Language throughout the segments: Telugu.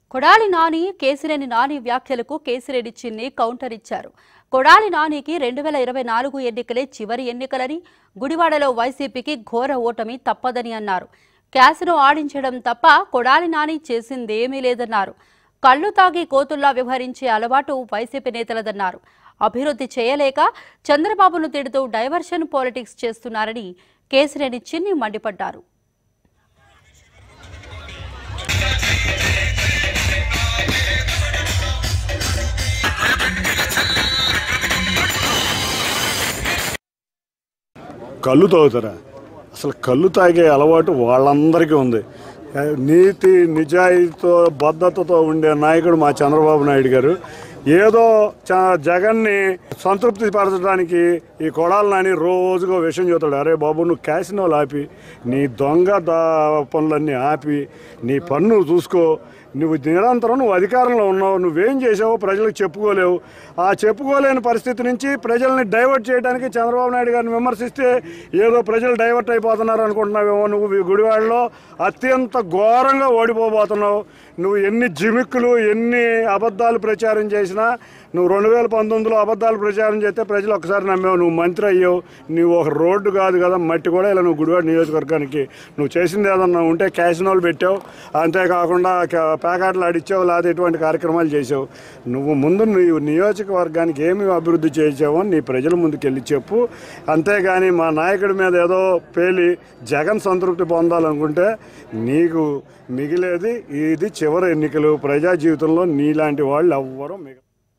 కొడాలి నాని కేసినేని నాని వ్యాఖ్యలకు కేసిరెడ్డి చిన్ని కౌంటర్ ఇచ్చారు కొడాలి నానికి రెండు వేల ఇరవై నాలుగు ఎన్నికలే చివరి ఎన్నికలని గుడివాడలో వైసీపీకి ఘోర ఓటమి తప్పదని అన్నారు క్యాసినో ఆడించడం తప్ప కొడాలి నాని చేసిందేమీ లేదన్నారు కళ్ళు తాగి కోతుల్లా వ్యవహరించే అలవాటు వైసీపీ నేతలదన్నారు అభివృద్ధి చేయలేక చంద్రబాబును తిడుతూ డైవర్షన్ పాలిటిక్స్ చేస్తున్నారని కేసినేని చిన్ని మండిపడ్డారు కళ్ళు తాగుతారా అసలు కళ్ళు తాగే అలవాటు వాళ్ళందరికీ ఉంది ఆ, నీతి నిజాయితీతో బద్ధతతో ఉండే నాయకుడు మా చంద్రబాబు నాయుడు గారు ఏదో చ- జగన్ని సంతృప్తి పరచడానికి ఈ కొడాలి నాని రోజుగా విషయం చెబుతాడు అరే బాబు నువ్వు క్యాసినోలు ఆపి నీ దొంగ దా పనులన్నీ ఆపి నీ పన్ను చూసుకో నువ్వు నిరంతరం నువ్వు అధికారంలో ఉన్నావు నువ్వేం చేసావో ప్రజలకు చెప్పుకోలేవు ఆ చెప్పుకోలేని పరిస్థితి నుంచి ప్రజల్ని డైవర్ట్ చేయడానికి చంద్రబాబు నాయుడు గారిని విమర్శిస్తే ఏదో ప్రజలు డైవర్ట్ అయిపోతున్నారు అనుకుంటున్నావేమో నువ్వు ఈ గుడివాడలో అత్యంత ఘోరంగా ఓడిపోబోతున్నావు నువ్వు ఎన్ని జిమిక్కులు ఎన్ని అబద్ధాలు ప్రచారం చేసినా నువ్వు రెండు వేల పంతొమ్మిదిలో అబద్ధాలు ప్రచారం చేస్తే ప్రజలు ఒకసారి నమ్మావు నువ్వు మంత్రి అయ్యావు నువ్వు ఒక రోడ్డు కాదు కదా మట్టి కూడా ఇలా నువ్వు గుడివాడ నియోజకవర్గానికి నువ్వు చేసింది ఏదన్నా ఉంటే క్యాసినోలు పెట్టావు అంతేకాకుండా క- ప్యాకెట్లు ఆడిచ్చావు లేకపోతే ఇటువంటి కార్యక్రమాలు చేసావు నువ్వు ముందు నువ్వు నియోజకవర్గానికి ఏమి అభివృద్ధి చేసావో నీ ప్రజల ముందుకు వెళ్ళి చెప్పు అంతేగాని మా నాయకుడి మీద ఏదో పేలి జగన్ సంతృప్తి పొందాలనుకుంటే నీకు మిగిలేది ఇది చివరి ఎన్నికలు ప్రజా జీవితంలో నీలాంటి వాళ్ళు ఎవ్వరూ మిగ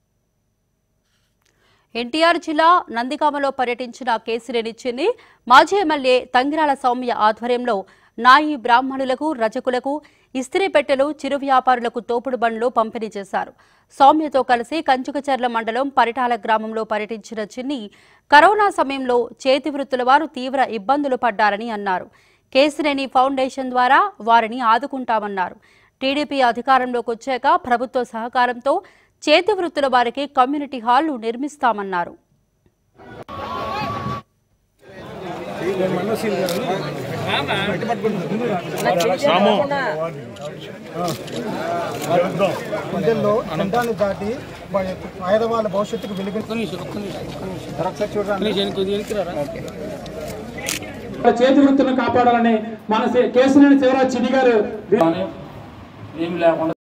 ఎన్టీఆర్ జిల్లా నందిగామలో పర్యటించిన కేసినేని చిన్ని మాజీ ఎమ్మెల్యే తంగిరాల సౌమ్య ఆధ్వర్యంలో నాయి బ్రాహ్మణులకు రజకులకు ఇస్త్రీ పెట్టెలు చిరు వ్యాపారులకు తోపుడు బండ్లు పంపిణీ చేశారు సౌమ్యతో కలిసి కంచుకచర్ల మండలం పరిటాల గ్రామంలో పర్యటించిన చిన్ని కరోనా సమయంలో చేతి వృత్తుల వారు తీవ్ర ఇబ్బందులు పడ్డారని అన్నారు కేసినేని ఫౌండేషన్ ద్వారా వారిని ఆదుకుంటామన్నారు టీడీపీ అధికారంలోకి వచ్చాక ప్రభుత్వ సహకారంతో చేతి వృత్తుల వారికి కమ్యూనిటీ హాళ్లు నిర్మిస్తామన్నారు ప్రజల్లో చట్టాన్ని దాటి వాళ్ళ పేదవాళ్ళ భవిష్యత్తుకు వెలుగు చేతి వృత్తులను కాపాడాలని మన కేసునేని శివరాజ్ చిన్ని గారు ఏమి లేకుండా